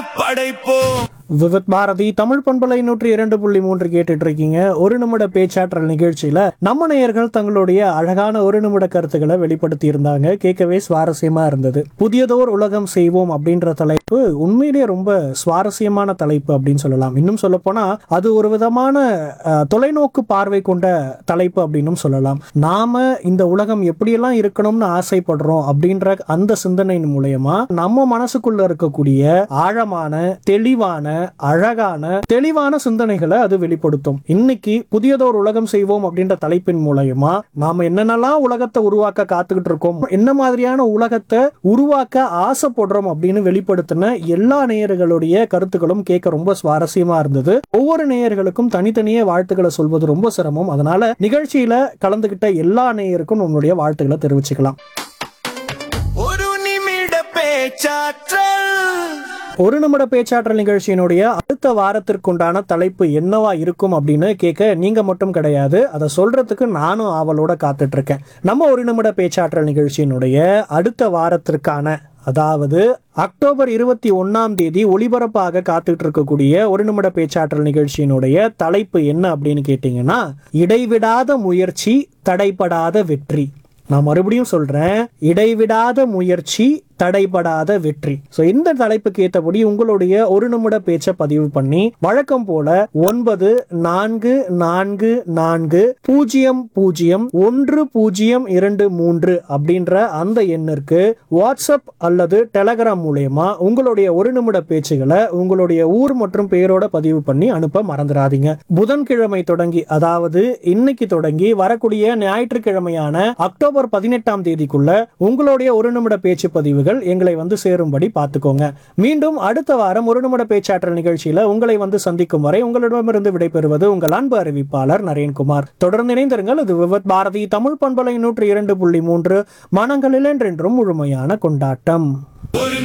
படைப்போம் விவித் பாரதி தமிழ் பண்பலை நூற்றி இரண்டு புள்ளி மூன்று கேட்டுட்டு இருக்கீங்க ஒரு நிமிட பேச்சாற்றல் நிகழ்ச்சியில நம்ம நேயர்கள் தங்களுடைய அழகான ஒரு நிமிட கருத்துக்களை வெளிப்படுத்தி இருந்தாங்க கேட்கவே சுவாரஸ்யமா இருந்தது புதியதோர் உலகம் செய்வோம் அப்படின்ற தலைப்பு உண்மையிலேயே ரொம்ப சுவாரஸ்யமான தலைப்பு அப்படின்னு சொல்லலாம் இன்னும் சொல்ல போனா அது ஒரு விதமான அஹ், தொலைநோக்கு பார்வை கொண்ட தலைப்பு அப்படின்னும் சொல்லலாம் நாம இந்த உலகம் எப்படியெல்லாம் இருக்கணும்னு ஆசைப்படுறோம் அப்படின்ற அந்த சிந்தனையின் மூலயமா நம்ம மனசுக்குள்ள இருக்கக்கூடிய ஆழமான தெளிவான அழகான தெளிவான சிந்தனைகளை அது வெளிப்படுத்தும் இன்னைக்கு புதியதோர் உலகம் செய்வோம் அப்படின்ற தலைப்பின் மூலயமா நாம என்னென்னலாம் உலகத்தை உருவாக்க காத்துக்கிட்டு இருக்கோம் என்ன மாதிரியான உலகத்தை உருவாக்க ஆசைப்படுறோம் அப்படின்னு வெளிப்படுத்தின எல்லா நேயர்களுடைய கருத்துக்களும் கேட்க ரொம்ப சுவாரஸ்யமா இருந்தது ஒவ்வொரு நேயர்களுக்கும் தனித்தனியே வாழ்த்துக்களை சொல்வது ரொம்ப சிரமம் அதனால நிகழ்ச்சியில கலந்துகிட்ட எல்லா நேயருக்கும் நம்மளுடைய வாழ்த்துக்களை தெரிவிச்சுக்கலாம் ஒரு நிமிட பேச்சாற்றல் ஒரு நிமிட பேச்சாற்றல் நிகழ்ச்சியினுடைய அடுத்த வாரத்திற்குண்டான தலைப்பு என்னவா இருக்கும் அப்படின்னு கேட்க நீங்க மட்டும் கிடையாது அதை சொல்றதுக்கு நானும் ஆவலோட காத்துட்டு இருக்கேன் நம்ம ஒரு நிமிட பேச்சாற்றல் நிகழ்ச்சியினுடைய அடுத்த வாரத்திற்கான அதாவது அக்டோபர் இருபத்தி ஒன்னாம் தேதி ஒளிபரப்பாக காத்துட்டு இருக்கக்கூடிய ஒரு நிமிட பேச்சாற்றல் நிகழ்ச்சியினுடைய தலைப்பு என்ன அப்படின்னு கேட்டீங்கன்னா இடைவிடாத முயற்சி தடைப்படாத வெற்றி நான் மறுபடியும் சொல்றேன் இடைவிடாத முயற்சி தடைபடாத வெற்றி சோ இந்த தலைப்புக்கு ஏற்றபடி உங்களுடைய ஒரு நிமிட பேச்சை பதிவு பண்ணி வழக்கம் போல ஒன்பது நான்கு நான்கு நான்கு பூஜ்ஜியம் பூஜ்ஜியம் ஒன்று பூஜ்ஜியம் இரண்டு மூன்று அப்படின்ற அந்த எண்ணிற்கு வாட்ஸ்அப் அல்லது டெலகிராம் மூலயமா உங்களுடைய ஒரு நிமிட பேச்சுகளை உங்களுடைய ஊர் மற்றும் பெயரோட பதிவு பண்ணி அனுப்ப மறந்துடாதீங்க புதன்கிழமை தொடங்கி அதாவது இன்னைக்கு தொடங்கி வரக்கூடிய ஞாயிற்றுக்கிழமையான அக்டோபர் பதினெட்டாம் தேதிக்குள்ள உங்களுடைய ஒரு நிமிட பேச்சு பதிவுகள் எங்களை வந்து சேரும்படி பார்த்துக்கோங்க மீண்டும் அடுத்த வாரம் ஒரு நிமிட பேச்சாற்றல் நிகழ்ச்சியில உங்களை வந்து சந்திக்கும் வரை உங்களிடமிருந்து விடைபெறுவது உங்கள் அன்பு அறிவிப்பாளர் நரேன்குமார் தொடர்ந்து இணைந்திருங்கள் இது விவத் பாரதி தமிழ் பண்பலை நூற்றி இரண்டு புள்ளி மூன்று மனங்களில் என்றென்றும் முழுமையான கொண்டாட்டம் ஒரு